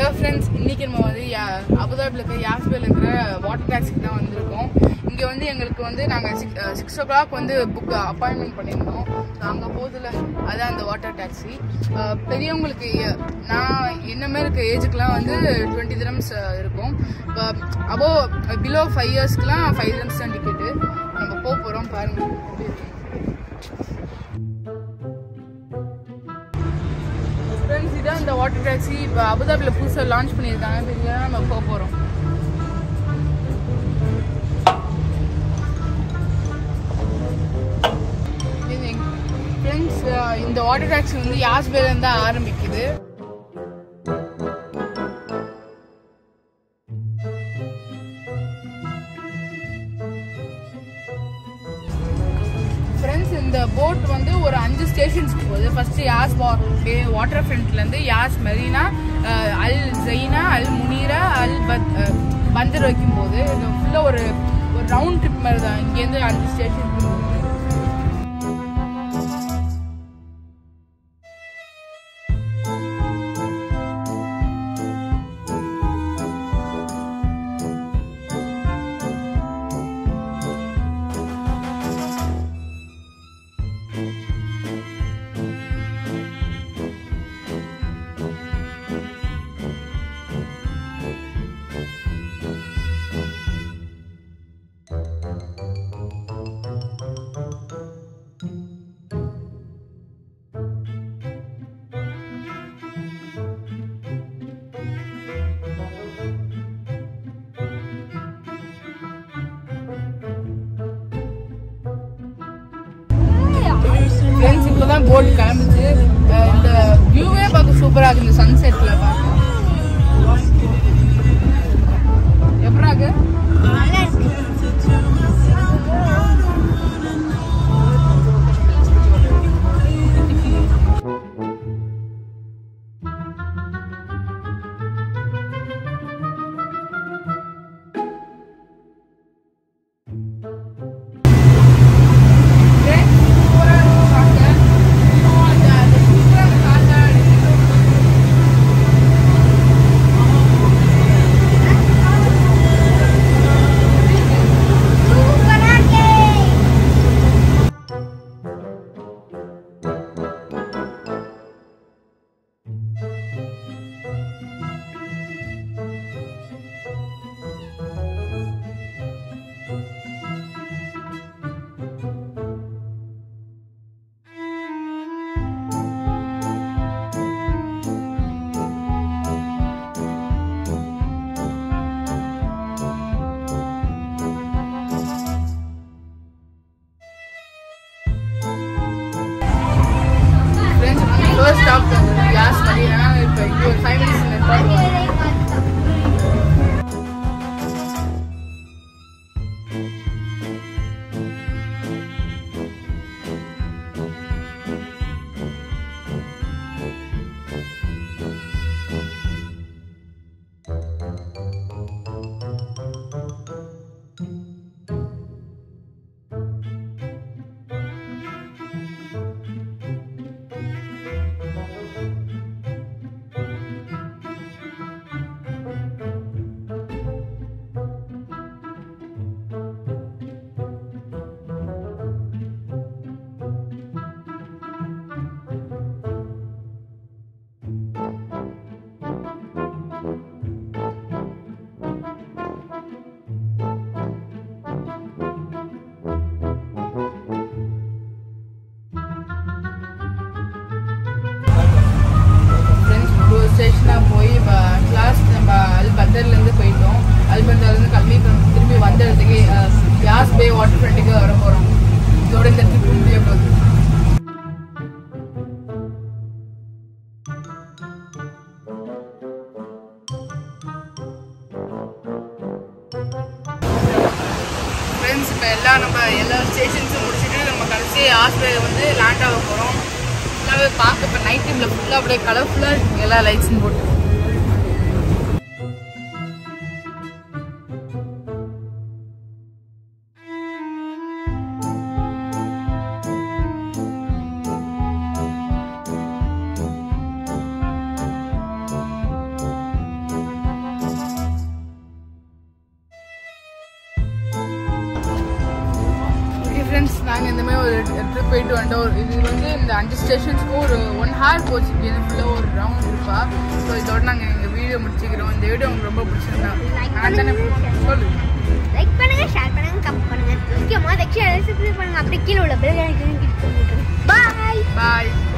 Hello friends இன்னைக்கு நம்ம வந்து யா- அபுதாபியில் இருக்கிற யாஸ்பேல இருக்கிற வாட்டர் டாக்ஸிக்கு தான் வந்திருக்கோம் இங்கே வந்து எங்களுக்கு வந்து நாங்கள் சிக்ஸ் சிக்ஸ் ஓ கிளாக் வந்து புக் அப்பாயின்மெண்ட் பண்ணியிருந்தோம் அங்கே போதில் அதான் அந்த வாட்டர் டாக்ஸி பெரியவங்களுக்கு எ- நான் என்ன மாதிரி இருக்க ஏஜுக்குலாம் வந்து டுவெண்ட்டி திரம்ஸ் இருக்கும் அபோ பிலோ ஃபைவ் இயர்ஸ்க்குலாம் ஃபைவ் திரம்ஸ் தான் டிக்கெட்டு நம்ம போக போகிறோம் பாருங்க எப்படி இருக்குன்னு. ஃப்ரெண்ட்ஸ் இதான் இந்த வாட்டர் டாக்ஸி இப்போ அபுதாபியில் புதுசாக லான்ச் பண்ணியிருக்காங்க இப்போ இங்கே தான் நம்ம போக போகிறோம் ஃப்ரெண்ட்ஸ் இந்த வாட்டர் டாக்ஸி வந்து யாஸ்பேலேருந்து தான் ஆரம்பிக்குது ஃப்ரெண்ட்ஸ் இந்த போட் வந்து ஒரு அஞ்சு ஸ்டேஷன்ஸ்க்கு போகுது ஃபர்ஸ்ட் யாஸ் வாட்டர் ஃப்ரண்ட்லேருந்து யாஸ் மெரினா அஹ், Al Zeina Al Muneera Al பத் அஹ், பந்தர் வைக்கும் போது இது ஃபுல்லாக ஒரு ஒரு ரவுண்ட் ட்ரிப் மாதிரி தான் இங்கேருந்து அஞ்சு ஸ்டேஷன் ஃப்ரெண்ட்ஸ் இப்போ தான் போட் கிளம்புச்சு அஹ், இந்த வியூவே பார்க்க சூப்பராக இருக்கு இந்த சன்செட்டில் பார்க்க எப்படா இருக்கு Friends, சூப்பரா இருக்கு பார்க்க. இன்னும் அந்த- அந்த சூப்பரா அந்த காத்தா அடிக்குது. Friends, first stop வந்து யாஸ் மரீனா. இப்போ இங்க ஒரு five minutes நிறுத்துவாங்க. ஃப்ரெண்ட்ஸ் ஒரு ஸ்டேஷனாக போய் இப்போ கிளாஸ் நம்ம அல் பந்தர்லேருந்து போயிட்டோம் அல் பந்தர்லேருந்து கிளம்பி இப்போ திரும்பி வந்த இடத்துக்கு அஹ், யாஸ் பே வாட்டர் ஃப்ரண்ட்டுக்கு வர போகிறோம் இதோட இந்த ட்ரிப் முடிய போகுது ஃப்ரெண்ட்ஸ் இப்போ எல்லாம் நம்ம எல்லா ஸ்டேஷன்ஸும் முடிச்சுட்டு நம்ம கடைசி ஹாஸ்பிட்டல் வந்து லேண்ட் ஆக போகிறோம் ஃபுல்லாகவே பார்க்க இப்போ நைட் டைமில் ஃபுல்லாக அப்படியே கலர்ஃபுல்லாக இருக்கு எல்லா லைட்ஸும் போட்டு நாங்கள் இந்த மாதிரி ஒரு ட்ரிப் போயிட்டு வந்தோம் ஒரு- இது வந்து இந்த அஞ்சு ஸ்டேஷன்ஸ்க்கும் ஒரு ஒன் ஹவர் போச்சு இது ஃபுல்லாக ஒரு ரவுண்ட் இருப்பா ஸோ இதோட நாங்கள் எங்கள் வீடியோ முடிச்சுக்கிறோம் இந்த வீடியோ உங்களுக்கு ரொம்ப பிடிச்சிருந்தா நான் தானே சொல்லு லைக் பண்ணுங்க ஷேர் பண்ணுங்க கமெண்ட் பண்ணுங்க முக்கியமா லெக்சர் சப்ஸ்கிரைப் பண்ணுங்க அப்படியே கீழே உள்ள பெல் ஐக்கனையும் கிளிக் பண்ணிட்டு பாய் பாய்